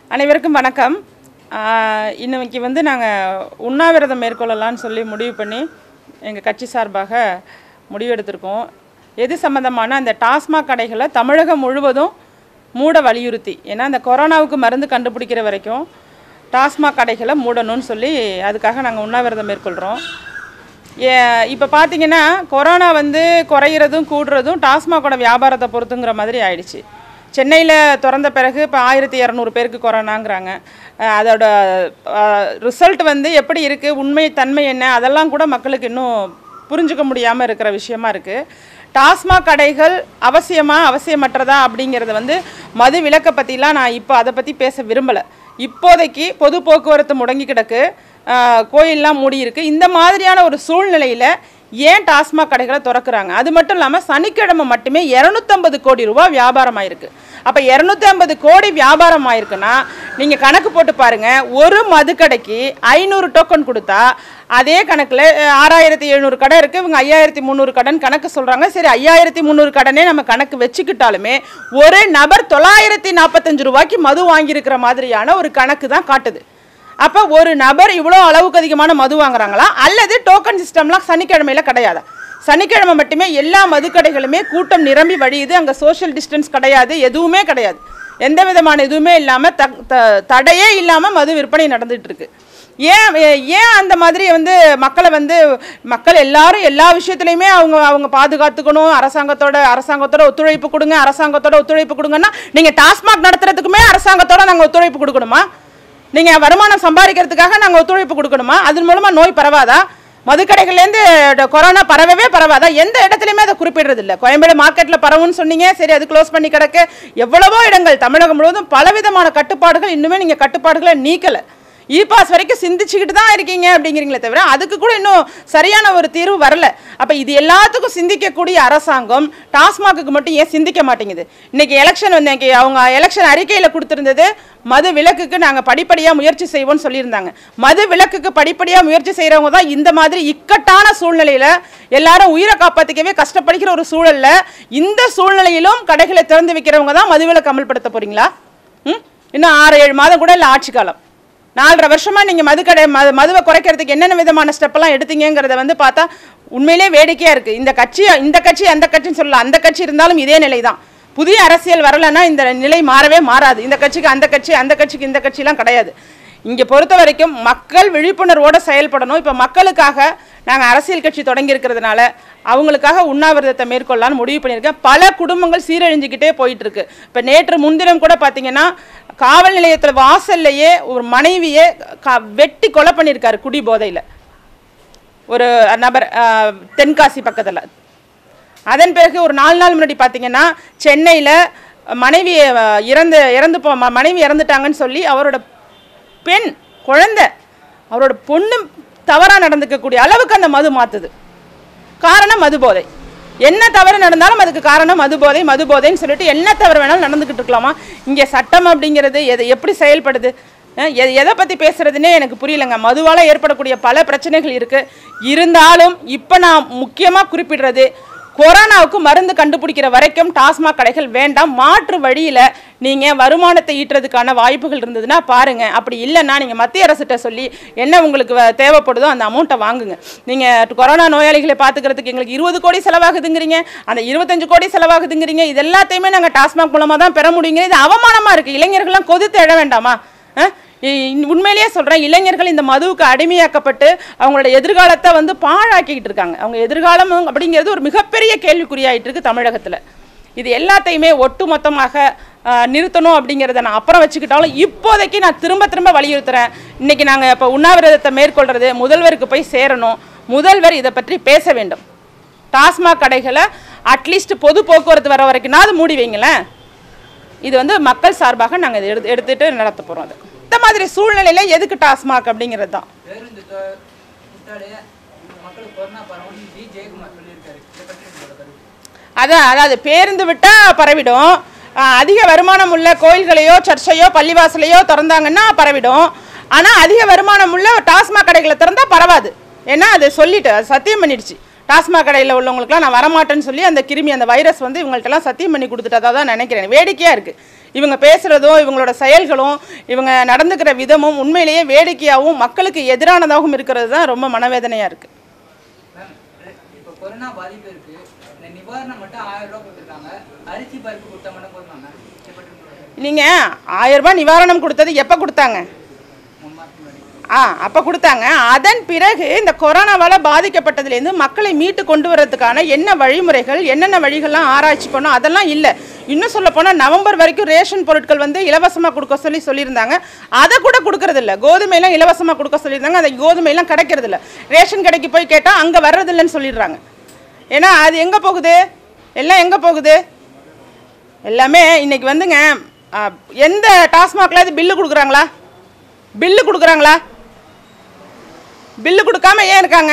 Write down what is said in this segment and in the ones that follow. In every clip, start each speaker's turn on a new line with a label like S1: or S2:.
S1: அனைவருக்கும் வணக்கம் ஆஹ் இன்னைக்கு வந்து நாங்கள் உண்ணாவிரதம் மேற்கொள்ளலாம்னு சொல்லி முடிவு பண்ணி எங்கள் கட்சி சார்பாக முடிவெடுத்திருக்கோம் எது சம்மந்தமான அந்த டாஸ்மாக் கடைகளை தமிழகம் முழுவதும் மூட வலியுறுத்தி ஏன்னா அந்த கொரோனாவுக்கு மருந்து கண்டுபிடிக்கிற வரைக்கும் டாஸ்மாக் கடைகளை மூடணும்னு சொல்லி அதுக்காக நாங்கள் உண்ணாவிரதம் மேற்கொள்கிறோம் இப்போ பார்த்தீங்கன்னா கொரோனா வந்து குறையிறதும் கூடுறதும் டாஸ்மாகோட வியாபாரத்தை பொறுத்துங்கிற மாதிரி ஆயிடுச்சு சென்னையில் திறந்த பிறகு இப்போ ஆயிரத்தி இரநூறு பேருக்கு கொரோனாங்கிறாங்க அஹ் அதோட ரிசல்ட் வந்து எப்படி இருக்குது உண்மை தன்மை என்ன அதெல்லாம் கூட மக்களுக்கு இன்னும் புரிஞ்சுக்க முடியாமல் இருக்கிற விஷயமா இருக்குது டாஸ்மாக் கடைகள் அவசியமா அவசியமற்றதா அப்படிங்கிறத வந்து மது விலக்கை பற்றிலாம் நான் இப்போ அதை பற்றி பேச விரும்பலை இப்போதைக்கு பொது போக்குவரத்து முடங்கி கிடக்கு ஆஹ் கோயில்லாம் மூடி இருக்கு இந்த மாதிரியான ஒரு சூழ்நிலையில் ஏன் டாஸ்மாக் கடைகளை திறக்கிறாங்க அது மட்டும் இல்லாமல் சனிக்கிழமை மட்டுமே இரநூத்தம்பது கோடி ரூபாய் வியாபாரம் ஆயிருக்கு அப்போ இரநூத்தி ஐம்பது கோடி வியாபாரம் ஆயிருக்குன்னா நீங்கள் கணக்கு போட்டு பாருங்க ஒரு மதுக்கடைக்கு ஐநூறு டோக்கன் கொடுத்தா அதே கணக்கில் ஆறாயிரத்தி எழுநூறு கடை இருக்குது இவங்க ஐயாயிரத்தி முந்நூறு கடன் கணக்கு சொல்கிறாங்க சரி ஐயாயிரத்தி முந்நூறு கடனே நம்ம கணக்கு வச்சுக்கிட்டாலுமே ஒரு நபர் தொள்ளாயிரத்தி நாற்பத்தஞ்சு ரூபாய்க்கு மது வாங்கியிருக்கிற மாதிரியான ஒரு கணக்கு தான் காட்டுது அப்போ ஒரு நபர் இவ்வளோ அளவுக்கு அதிகமான மது வாங்குறாங்களா அல்லது டோக்கன் சிஸ்டம்லாம் சனிக்கிழமையில கிடையாதா சனிக்கிழமை மட்டுமே எல்லா மதுக்கடைகளுமே கூட்டம் நிரம்பி வழியுது அங்கே சோஷியல் டிஸ்டன்ஸ் கிடையாது எதுவுமே கிடையாது எந்த விதமான எதுவுமே இல்லாமல் த த- தடையே இல்லாமல் மது விற்பனை நடந்துட்டு இருக்கு ஏன் ஏ- ஏன் அந்த மாதிரி வந்து மக்களை வந்து மக்கள் எல்லாரும் எல்லா விஷயத்துலையுமே அவங்க அவங்க பாதுகாத்துக்கணும் அரசாங்கத்தோட அரசாங்கத்தோட ஒத்துழைப்பு கொடுங்க அரசாங்கத்தோட ஒத்துழைப்பு கொடுங்கன்னா நீங்கள் டாஸ்மாக் நடத்துறதுக்குமே அரசாங்கத்தோட நாங்கள் ஒத்துழைப்பு கொடுக்கணுமா நீங்கள் வருமானம் சம்பாதிக்கிறதுக்காக நாங்கள் ஒத்துழைப்பு கொடுக்கணுமா அதன் மூலமாக நோய் பரவாதா மதுக்கடைகள்லேருந்து ட- கொரோனா பரவவே பரவாதா எந்த இடத்துலையுமே அதை குறிப்பிடுறது இல்லை கோயம்பேடு மார்க்கெட்டில் பரவும்னு சொன்னீங்க சரி அது க்ளோஸ் பண்ணி கிடக்கு எவ்வளவோ இடங்கள் தமிழகம் முழுவதும் பலவிதமான கட்டுப்பாடுகள் இன்னுமே நீங்கள் கட்டுப்பாடுகளை நீக்கலை இ பாஸ் வரைக்கும் சிந்திச்சுக்கிட்டு தான் இருக்கீங்க அப்படிங்கிறீங்களே தவிர அதுக்கு கூட இன்னும் சரியான ஒரு தீர்வு வரல அப்போ இது எல்லாத்துக்கும் சிந்திக்கக்கூடிய அரசாங்கம் டாஸ்மாகுக்கு மட்டும் ஏன் சிந்திக்க மாட்டேங்குது இன்னைக்கு எலெக்ஷன் வந்து இன்னைக்கு அவங்க எலெக்ஷன் அறிக்கையில் கொடுத்துருந்தது மது விலக்குக்கு நாங்கள் படிப்படியாக முயற்சி செய்வோம்னு சொல்லியிருந்தாங்க மது விலக்குக்கு படிப்படியாக முயற்சி செய்கிறவங்க தான் இந்த மாதிரி இக்கட்டான சூழ்நிலையில் எல்லாரும் உயிரை காப்பாற்றிக்கவே கஷ்டப்படுகிற ஒரு சூழல்ல இந்த சூழ்நிலையிலும் கடைகளை திறந்து வைக்கிறவங்க தான் மது விலக்கு அமல்படுத்த போறீங்களா ம் இன்னும் ஆறு ஏழு மாதம் கூட இல்லை ஆட்சி காலம் நாலரை வருஷமா நீங்க மதுக்கடை மது மதுவை குறைக்கிறதுக்கு என்னென்ன விதமான ஸ்டெப்பெல்லாம் எடுத்தீங்கிறத வந்து பார்த்தா உண்மையிலே வேடிக்கையா இருக்கு இந்த கட்சி இந்த கட்சி அந்த கட்சின்னு சொல்லல அந்த கட்சி இருந்தாலும் இதே நிலை தான் புதிய அரசியல் வரலைன்னா இந்த நிலை மாறவே மாறாது இந்த கட்சிக்கு அந்த கட்சி அந்த கட்சிக்கு இந்த கட்சிலாம் கிடையாது இங்கே பொறுத்த வரைக்கும் மக்கள் விழிப்புணர்வோட செயல்படணும் இப்போ மக்களுக்காக நாங்கள் அரசியல் கட்சி தொடங்கி இருக்கிறதுனால அவங்களுக்காக உண்ணாவிரதத்தை மேற்கொள்ளலாம்னு முடிவு பண்ணியிருக்கேன் பல குடும்பங்கள் சீரழிஞ்சுக்கிட்டே போயிட்டு இருக்கு இப்போ நேற்று முன்தினம் கூட பார்த்தீங்கன்னா காவல் நிலையத்தில் வாசல்லையே ஒரு மனைவியை கா- வெட்டி கொலை பண்ணியிருக்காரு குடி போதையில் ஒரு நபர் அஹ், தென்காசி பக்கத்தில் அதன் பிறகு ஒரு நாலு நாள் முன்னாடி பார்த்தீங்கன்னா சென்னையில் மனைவி அஹ், இறந்து இறந்து போ ம- மனைவி இறந்துட்டாங்கன்னு சொல்லி அவரோட பெண் குழந்தை அவரோட பொண்ணு தவறாக நடந்துக்கக்கூடிய அளவுக்கு அந்த மது மாற்றுது காரணம் மது போதை என்ன தவறு நடந்தாலும் அதுக்கு காரணம் மது போதை மது போதைன்னு சொல்லிட்டு என்ன தவறு வேணாலும் நடந்துக்கிட்டு இருக்கலாமா இங்கே சட்டம் அப்படிங்கிறது எது எப்படி செயல்படுது அஹ் எ- எதை பற்றி பேசுறதுன்னே எனக்கு புரியலங்க மதுவால் ஏற்படக்கூடிய பல பிரச்சனைகள் இருக்குது இருந்தாலும் இப்போ நான் முக்கியமாக குறிப்பிடுறது கொரோனாவுக்கு மருந்து கண்டுபிடிக்கிற வரைக்கும் டாஸ்மாக் கடைகள் வேண்டாம் மாற்று வழியில் நீங்கள் வருமானத்தை ஈட்டுறதுக்கான வாய்ப்புகள் இருந்ததுன்னா பாருங்கள் அப்படி இல்லைன்னா நீங்கள் மத்திய அரசிட்ட சொல்லி என்ன உங்களுக்கு வ- தேவைப்படுதோ அந்த அமௌண்ட்டை வாங்குங்க நீங்கள் கொரோனா நோயாளிகளை பார்த்துக்கிறதுக்கு எங்களுக்கு இருபது கோடி செலவாகுதுங்கிறீங்க அந்த இருபத்தஞ்சு கோடி செலவாகுதுங்கிறீங்க இது எல்லாத்தையுமே நாங்கள் டாஸ்மாக் மூலமாக தான் பெற முடியுங்க இது அவமானமாக இருக்குது இளைஞர்கள்லாம் கொதித்து எழ வேண்டாமா அஹ்? இ- உண்மையிலேயே சொல்கிறேன் இளைஞர்கள் இந்த மதுவுக்கு அடிமையாக்கப்பட்டு அவங்களோட எதிர்காலத்தை வந்து பாழாக்கிக்கிட்டு இருக்காங்க அவங்க எதிர்காலம் அப்படிங்கிறது ஒரு மிகப்பெரிய கேள்விக்குறியாயிட்டு இருக்கு தமிழகத்தில் இது எல்லாத்தையுமே ஒட்டு மொத்தமாக நிறுத்தணும் அப்படிங்கிறத நான் அப்புறம் வச்சுக்கிட்டாலும் இப்போதைக்கு நான் திரும்ப திரும்ப வலியுறுத்துறேன் இன்னைக்கு நாங்கள் இப்போ உண்ணாவிரதத்தை மேற்கொள்றது முதல்வருக்கு போய் சேரணும் முதல்வர் இதை பற்றி பேச வேண்டும் டாஸ்மாக் கடைகளை அட்லீஸ்ட் பொது போக்குவரத்து வர வரைக்கும்னாவது மூடி வைங்களேன் இது வந்து மக்கள் சார்பாக நாங்கள் இதை எடுத்து எடுத்துட்டு நடத்த போகிறோம் அது இந்த மாதிரி சூழ்நிலையில் எதுக்கு டாஸ்மாக் அப்படிங்கிறது தான்
S2: பேருந்து த- விட்டாலே மக்களுக்கு கொரோனா பரவும் டி ஜெயக்குமார் சொல்லியிருக்காரு இதை பற்றி உங்களோட கருத்து
S1: அதான் அதாவது பேருந்து விட்டால் பரவிடும் ஆஹ் அதிக வருமானம் உள்ள கோயில்களையோ சர்ச்சையோ பள்ளிவாசலையோ திறந்தாங்கன்னா பரவிடும் ஆனால் அதிக வருமானம் உள்ள டாஸ்மாக் கடைகளை திறந்தா பரவாது ஏன்னா அது சொல்லிட்டு அது சத்தியம் பண்ணிடுச்சு டாஸ்மாக் கடையில் உள்ளவங்களுக்குலாம் நான் வரமாட்டேன்னு சொல்லி அந்த கிருமி அந்த வைரஸ் வந்து இவங்கள்ட்டலாம் சத்தியம் பண்ணி கொடுத்துட்டதா தான் நினைக்கிறேன் வேடிக்கையாக இருக்குது இவங்க பேசுகிறதும் இவங்களோட செயல்களும் இவங்க நடந்துக்கிற விதமும் உண்மையிலேயே வேடிக்கையாகவும் மக்களுக்கு எதிரானதாகவும் இருக்கிறது தான் ரொம்ப மனவேதனையாக இருக்குது
S2: மேம் இப்போ கொரோனா பாதிப்பு இருக்கு இந்த நிவாரணம் மட்டும் ஆயிரம் ரூபாய் கொடுத்துருக்காங்க அரிசி பருப்பு கொடுத்தா மட்டும் போதுமா மேம் இதை பற்றி உங்களோட கருத்து.
S1: நீங்கள் ஆயிரம் ரூபாய் நிவாரணம் கொடுத்தது எப்போ கொடுத்தாங்க
S2: மூணு மாதத்துக்கு முன்னாடி
S1: ஆ அப்போ கொடுத்தாங்க அதன் பிறகு இந்த கொரோனாவால் பாதிக்கப்பட்டதுலேருந்து மக்களை மீட்டு கொண்டு வரதுக்கான என்ன வழிமுறைகள் என்னென்ன வழிகள்லாம் ஆராய்ச்சி பண்ணோம் அதெல்லாம் இல்லை இன்னும் சொல்ல போனால் நவம்பர் வரைக்கும் ரேஷன் பொருட்கள் வந்து இலவசமாக கொடுக்க சொல்லி சொல்லியிருந்தாங்க அதை கூட கொடுக்கறதில்ல கோதுமையெல்லாம் இலவசமாக கொடுக்க சொல்லியிருந்தாங்க அந்த கோதுமையெல்லாம் கிடைக்கிறதில்ல ரேஷன் கடைக்கு போய் கேட்டால் அங்கே வர்றதில்லைன்னு சொல்லிடுறாங்க ஏன்னா அது எங்கே போகுது எல்லாம் எங்கே போகுது எல்லாமே இன்னைக்கு வந்துங்க ஆ, எந்த டாஸ்மாக்ல இது பில்லு கொடுக்குறாங்களா பில்லு கொடுக்குறாங்களா பில்லு கொடுக்காம ஏன் இருக்காங்க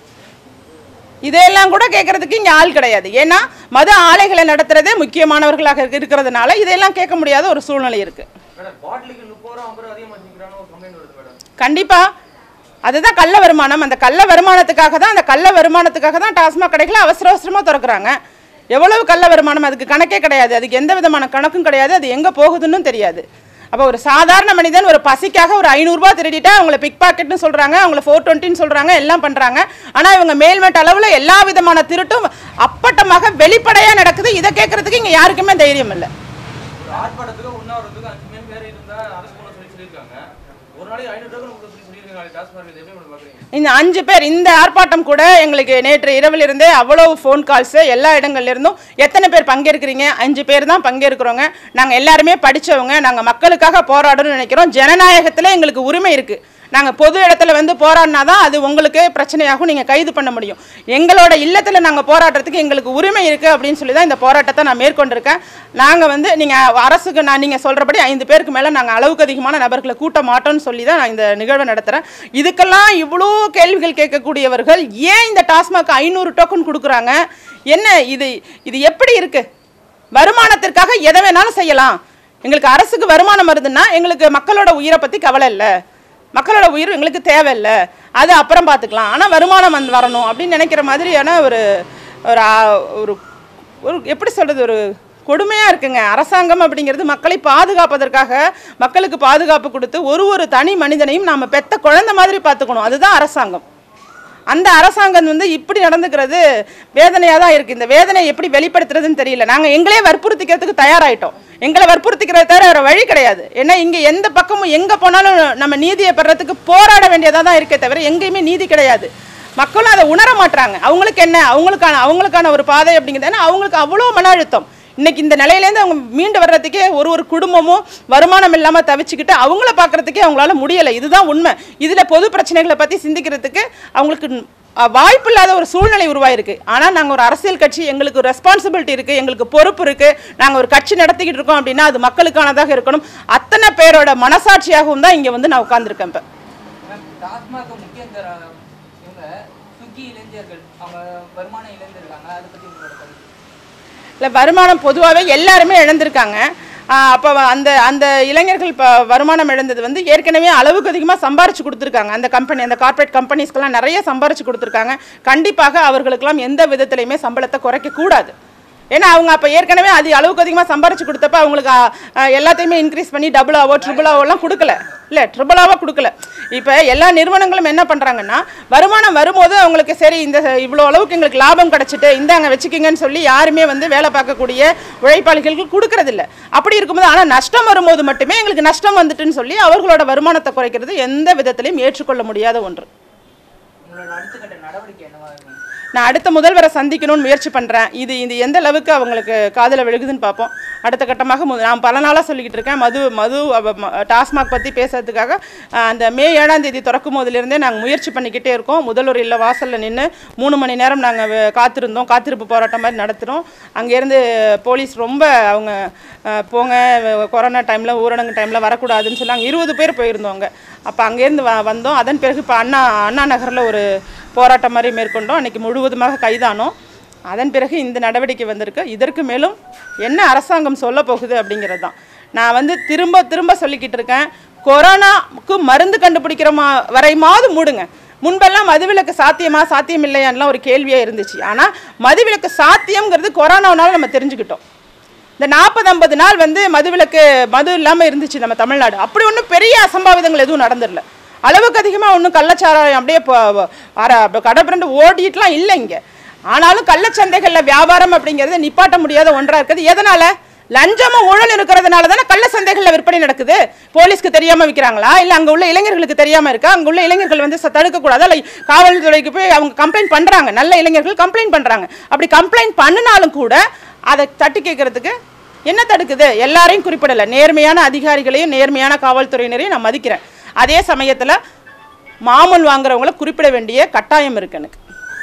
S1: இதையெல்லாம் கூட கேட்கறதுக்கு இங்கே ஆள் கிடையாது ஏன்னா மது ஆலைகளை நடத்துறதே முக்கியமானவர்களாக இருக்க- இருக்கிறதுனால இதையெல்லாம் கேட்க முடியாத ஒரு சூழ்நிலை இருக்கு
S3: மேடம் பாட்டிலுக்கு முப்பது ரூபா ஐம்பது ரூபா அதிகமாக வச்சுக்கிறான்னு ஒரு கம்ப்ளைண்ட் வருது மேடம்
S1: கண்டிப்பா அதுதான் கள்ள வருமானம் அந்த கள்ள வருமானத்துக்காக தான் அந்த கள்ள வருமானத்துக்காக தான் டாஸ்மாக் கடைகளை அவசர அவசரமாக திறக்கிறாங்க எவ்வளவு கள்ள வருமானம் அதுக்கு கணக்கே கிடையாது அதுக்கு எந்த விதமான கணக்கும் கிடையாது அது எங்கே போகுதுன்னு தெரியாது அப்போ ஒரு சாதாரண மனிதன் ஒரு பசிக்காக ஒரு ஐநூறுரூபா திருடிட்டா அவங்கள பிக் பாக்கெட்னு சொல்கிறாங்க அவங்கள ஃபோர் டுவெண்ட்டின்னு சொல்கிறாங்க எல்லாம் பண்ணுறாங்க ஆனால் இவங்க மேல்மட்ட அளவில் எல்லா விதமான திருட்டும் அப்பட்டமாக வெளிப்படையாக நடக்குது இதை கேட்கறதுக்கு இங்கே யாருக்குமே தைரியம் இல்லை
S3: ஒரு ஆர்ப்பாட்டத்துக்கு உண்ணாவிரத்துக்கு அஞ்சு மணி பேர் இருந்தா அரசு பண்ண சொல்லி சொல்லியிருக்காங்க ஒரு நாளைக்கு ஐநூறு ரூபாய் கொடுக்க சொல்லி சொல்லியிருக்காங்க டாஸ்மார்க் எப்படி மேடம் பார்க்குறீங்க
S1: இந்த அஞ்சு பேர் இந்த ஆர்ப்பாட்டம் கூட எங்களுக்கு நேற்று இரவில் இருந்தே அவ்வளவு ஃபோன் கால்ஸ் எல்லா இடங்கள்ல இருந்தும் எத்தனை பேர் பங்கேற்கிறீங்க அஞ்சு பேர் தான் பங்கேற்கிறோங்க நாங்கள் எல்லாருமே படிச்சவங்க நாங்கள் மக்களுக்காக போராடணும்னு நினைக்கிறோம் ஜனநாயகத்தில் எங்களுக்கு உரிமை இருக்குது நாங்கள் பொது இடத்துல வந்து போராடினா தான் அது உங்களுக்கு பிரச்சனையாகும் நீங்கள் கைது பண்ண முடியும் எங்களோட இல்லத்தில் நாங்கள் போராடுறதுக்கு எங்களுக்கு உரிமை இருக்குது அப்படின்னு சொல்லி தான் இந்த போராட்டத்தை நான் மேற்கொண்டிருக்கேன் நாங்கள் வந்து நீங்கள் அரசுக்கு நான் நீங்கள் சொல்கிறபடி ஐந்து பேருக்கு மேலே நாங்கள் அளவுக்கு அதிகமான நபர்களை கூட்ட மாட்டோம்னு சொல்லி தான் நான் இந்த நிகழ்வை நடத்துகிறேன் இதுக்கெல்லாம் இவ்வளோ கேள்விகள் கேட்கக்கூடியவர்கள் ஏன் இந்த டாஸ்மாக் ஐநூறு டோக்கன் கொடுக்குறாங்க என்ன இது இது எப்படி இருக்குது வருமானத்திற்காக எதை வேணாலும் செய்யலாம் எங்களுக்கு அரசுக்கு வருமானம் வருதுன்னா எங்களுக்கு மக்களோட உயிரை பற்றி கவலை இல்லை மக்களோட உயிர் எங்களுக்கு தேவையில்லை அது அப்புறம் பார்த்துக்கலாம் ஆனால் வருமானம் வந்து வரணும் அப்படின்னு நினைக்கிற மாதிரியான ஒரு ஒரு ஆ- ஒரு ஒரு எப்படி சொல்கிறது ஒரு கொடுமையாக இருக்குங்க அரசாங்கம் அப்படிங்கிறது மக்களை பாதுகாப்பதற்காக மக்களுக்கு பாதுகாப்பு கொடுத்து ஒரு ஒரு தனி மனிதனையும் நாம் பெத்த குழந்தை மாதிரி பார்த்துக்கணும் அதுதான் அரசாங்கம் அந்த அரசாங்கம் வந்து இப்படி நடந்துக்கிறது வேதனையாக தான் இருக்குது இந்த வேதனையை எப்படி வெளிப்படுத்துறதுன்னு தெரியல நாங்கள் எங்களே வற்புறுத்திக்கிறதுக்கு தயாராயிட்டோம் எங்களை வற்புறுத்திக்கிறது தவிர வேறு வழி கிடையாது ஏன்னா இங்கே எந்த பக்கமும் எங்கே போனாலும் நம்ம நீதியை பெறத்துக்கு போராட வேண்டியதாக தான் இருக்கே தவிர எங்கேயுமே நீதி கிடையாது மக்களும் அதை உணர மாட்றாங்க அவங்களுக்கு என்ன அவங்களுக்கான அவங்களுக்கான ஒரு பாதை அப்படிங்கிறது ஏன்னா அவங்களுக்கு அவ்வளோ மன அழுத்தம் இன்னைக்கு இந்த நிலையிலேருந்து அவங்க மீண்டு வர்றதுக்கே ஒரு ஒரு குடும்பமும் வருமானம் இல்லாமல் தவிச்சுக்கிட்டு அவங்கள பார்க்கறதுக்கே அவங்களால முடியலை இதுதான் உண்மை இதில் பொது பிரச்சனைகளை பற்றி சிந்திக்கிறதுக்கு அவங்களுக்கு அஹ், வாய்ப்பு இல்லாத ஒரு சூழ்நிலை உருவாயிருக்கு ஆனால் நாங்கள் ஒரு அரசியல் கட்சி எங்களுக்கு ரெஸ்பான்சிபிலிட்டி இருக்குது எங்களுக்கு பொறுப்பு இருக்குது நாங்கள் ஒரு கட்சி நடத்திக்கிட்டு இருக்கோம் அப்படின்னா அது மக்களுக்கானதாக இருக்கணும் அத்தனை பேரோட மனசாட்சியாகவும் தான் இங்கே வந்து நான் உட்காந்துருக்கேன் இப்போ
S2: மேம் டாஸ்மாக முக்கியம் தர இவங்க சுக்கி இளைஞர்கள் அவங்க வருமானம் இழந்திருக்காங்க அதை பற்றி உங்களோட கருத்து
S1: இல்லை வருமானம் பொதுவாகவே எல்லாருமே இழந்திருக்காங்க அப்போ அந்த அந்த இளைஞர்கள் இப்போ வருமானம் இழந்தது வந்து ஏற்கனவே அளவுக்கு அதிகமாக சம்பாரிச்சு கொடுத்துருக்காங்க அந்த கம்பெனி அந்த கார்ப்பரேட் கம்பெனிஸ்க்கெல்லாம் நிறைய சம்பாரிச்சு கொடுத்துருக்காங்க கண்டிப்பாக அவர்களுக்கெல்லாம் எந்த விதத்துலையுமே சம்பளத்தை குறைக்கக்கூடாது ஏன்னா அவங்க அப்போ ஏற்கனவே அது அளவுக்கு அதிகமாக சம்பாரிச்சு கொடுத்தப்ப அவங்களுக்கு ஆ, ஆ, எல்லாத்தையுமே இன்க்ரீஸ் பண்ணி டபுளாவோ ட்ரிபிளாவோலாம் கொடுக்கல இல்லை ட்ரிபிளாவோ கொடுக்கல இப்போ எல்லா நிறுவனங்களும் என்ன பண்ணுறாங்கன்னா வருமானம் வரும்போது அவங்களுக்கு சரி இந்த இவ்வளோ அளவுக்கு எங்களுக்கு லாபம் கிடச்சிட்டு இந்தாங்க வச்சுக்கிங்கன்னு சொல்லி யாருமே வந்து வேலை பார்க்கக்கூடிய உழைப்பாளிகளுக்கு கொடுக்கறதில்ல அப்படி இருக்கும்போது ஆனால் நஷ்டம் வரும்போது மட்டுமே எங்களுக்கு நஷ்டம் வந்துட்டுன்னு சொல்லி அவர்களோட வருமானத்தை குறைக்கிறது எந்த விதத்திலையும் ஏற்றுக்கொள்ள முடியாத ஒன்று
S2: உங்களோட அடுத்த கட்ட நடவடிக்கை என்னவா இருக்கும்
S1: நான் அடுத்த முதல்வரை சந்திக்கணும்னு முயற்சி பண்ணுறேன் இது இது எந்த அளவுக்கு அவங்களுக்கு காதில் விழுகுதுன்னு பார்ப்போம் அடுத்த கட்டமாக மு- நான் பல நாளாக சொல்லிக்கிட்டு இருக்கேன் மது மது அவ- ம- டாஸ்மாக் பற்றி பேசுறதுக்காக அஹ், அந்த மே ஏழாம் தேதி திறக்கும் போதிலிருந்தே நாங்கள் முயற்சி பண்ணிக்கிட்டே இருக்கோம் முதல்வர் இல்ல வாசலில் நின்று மூணு மணி நேரம் நாங்கள் காத்திருந்தோம் காத்திருப்பு போராட்டம் மாதிரி நடத்துகிறோம் அங்கேருந்து போலீஸ் ரொம்ப அவங்க அஹ், போங்க வ- கொரோனா டைமில் ஊரடங்கு டைமில் வரக்கூடாதுன்னு சொன்னாங்க இருபது பேர் போயிருந்தோங்க அப்போ அங்கேருந்து வ வந்தோம் அதன் பிறகு இப்போ அண்ணா அண்ணா நகரில் ஒரு போராட்டம் மாதிரி மேற்கொண்டோம் அன்றைக்கி முழுவதுமாக கைதானோம் அதன் பிறகு இந்த நடவடிக்கை வந்திருக்கு இதற்கு மேலும் என்ன அரசாங்கம் சொல்ல போகுது அப்படிங்கிறது தான் நான் வந்து திரும்ப திரும்ப சொல்லிக்கிட்டு இருக்கேன் கொரோனாவுக்கு மருந்து கண்டுபிடிக்கிற மா வரைமாவது மூடுங்க முன்பெல்லாம் மதுவிலக்கு சாத்தியமா சாத்தியம் இல்லையான்லாம் ஒரு கேள்வியாக இருந்துச்சு ஆனால் மதுவிலக்கு சாத்தியம்ங்கிறது கொரோனாவனால நம்ம தெரிஞ்சுக்கிட்டோம் இந்த நாற்பது ஐம்பது நாள் வந்து மதுவிலக்கு மது இல்லாமல் இருந்துச்சு நம்ம தமிழ்நாடு அப்படி ஒன்றும் பெரிய அசம்பாவிதங்கள் எதுவும் நடந்துடல அளவுக்கு அதிகமாக ஒன்றும் கள்ளச்சாராயம் அப்படியே இப்போ அர கடப்பிரண்டு ஓடிட்டுலாம் இல்லை இங்கே ஆனாலும் கள்ளச்சந்தைகளில் வியாபாரம் அப்படிங்கிறது நிப்பாட்ட முடியாத ஒன்றாக இருக்குது எதனால் லஞ்சமும் ஊழல் இருக்கிறதுனால தானே கள்ள சந்தைகளில் விற்பனை நடக்குது போலீஸ்க்கு தெரியாம விற்கிறாங்களா இல்லை அங்கே உள்ள இளைஞர்களுக்கு தெரியாம இருக்கா அங்கே உள்ள இளைஞர்கள் வந்து ச- தடுக்கக்கூடாதா இல்லை காவல்துறைக்கு போய் அவங்க கம்ப்ளைண்ட் பண்றாங்க நல்ல இளைஞர்கள் கம்ப்ளைண்ட் பண்றாங்க அப்படி கம்ப்ளைண்ட் பண்ணினாலும் கூட அதை தட்டி கேட்கறதுக்கு என்ன தடுக்குது எல்லாரையும் குறிப்பிடலை நேர்மையான அதிகாரிகளையும் நேர்மையான காவல்துறையினரையும் நான் மதிக்கிறேன் அதே சமயத்தில் மாமூல் வாங்குறவங்கள குறிப்பிட வேண்டிய கட்டாயம் இருக்கு எனக்கு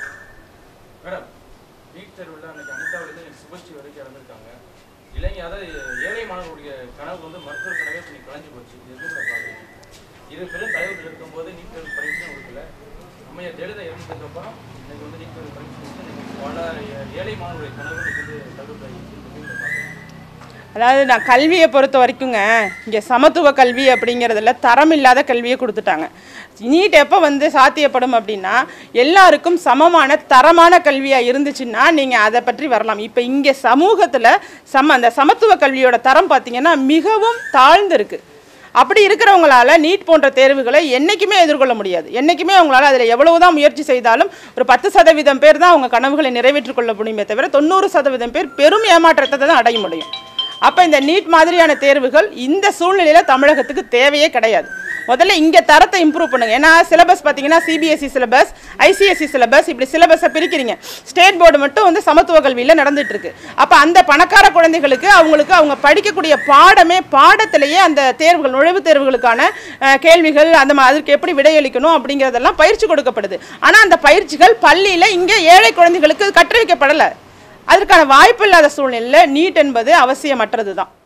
S3: மேடம் நீட் தேர்வில் அன்னைக்கு அனிதாவிலேருந்து எனக்கு சுபஸ்ரீ வரைக்கும் இறந்துருக்காங்க இளைஞ அதாவது ஏழை மாணவர்களுடைய கனவு வந்து மருத்துவர் கனவே இப்போ நீ கலைஞ்சு போச்சு இது எப்படி மேடம் பார்க்குறீங்க இது பெரும் தலைவர்கள் இருக்கும்போது நீட் தேர்வு பரிசு கொடுக்கல அம்மையார் ஜெயலலிதா இறந்ததுக்கு அப்புறம் இன்னைக்கு வந்து நீட் தேர்வு பரிசு கொடுத்து இன்னைக்கு பல ஏ- ஏழை மாணவர்களுடைய கனவு இன்னைக்கு வந்து தள்ளுபடி எப்படி மேடம் பார்க்குறீங்க
S1: அதாவது நான் கல்வியை பொறுத்த வரைக்குங்க இங்கே சமத்துவ கல்வி அப்படிங்கிறதுல தரம் இல்லாத கல்வியை கொடுத்துட்டாங்க நீட் எப்போ வந்து சாத்தியப்படும் அப்படின்னா எல்லாருக்கும் சமமான தரமான கல்வியாக இருந்துச்சுன்னா நீங்கள் அதை பற்றி வரலாம் இப்போ இங்கே சமூகத்தில் சம அந்த சமத்துவ கல்வியோட தரம் பார்த்தீங்கன்னா மிகவும் தாழ்ந்து இருக்கு அப்படி இருக்கிறவங்களால நீட் போன்ற தேர்வுகளை என்றைக்குமே எதிர்கொள்ள முடியாது என்றைக்குமே அவங்களால அதில் எவ்வளவுதான் முயற்சி செய்தாலும் ஒரு பத்து சதவீதம் பேர் தான் அவங்க கனவுகளை நிறைவேற்றிக் கொள்ள முடியுமே தவிர தொண்ணூறு சதவீதம் பேர் பெரும் ஏமாற்றத்தை தான் அடைய முடியும் அப்போ இந்த நீட் மாதிரியான தேர்வுகள் இந்த சூழ்நிலையில் தமிழகத்துக்கு தேவையே கிடையாது முதல்ல இங்கே தரத்தை இம்ப்ரூவ் பண்ணுங்க ஏன்னா சிலபஸ் பார்த்தீங்கன்னா சிபிஎஸ்சி சிலபஸ் ஐசிஎஸ்சி சிலபஸ் இப்படி சிலபஸை பிரிக்கிறீங்க ஸ்டேட் போர்டு மட்டும் வந்து சமத்துவ கல்வியில் நடந்துட்டு இருக்கு அப்போ அந்த பணக்கார குழந்தைகளுக்கு அவங்களுக்கு அவங்க படிக்கக்கூடிய பாடமே பாடத்திலேயே அந்த தேர்வுகள் நுழைவுத் தேர்வுகளுக்கான அஹ், கேள்விகள் அந்த மா- அதற்கு எப்படி விடையளிக்கணும் அப்படிங்கிறதெல்லாம் பயிற்சி கொடுக்கப்படுது ஆனால் அந்த பயிற்சிகள் பள்ளியில் இங்கே ஏழை குழந்தைகளுக்கு கற்றுவிக்கப்படலை அதற்கான வாய்ப்பு இல்லாத சூழ்நிலையில் நீட் என்பது அவசியமற்றது தான்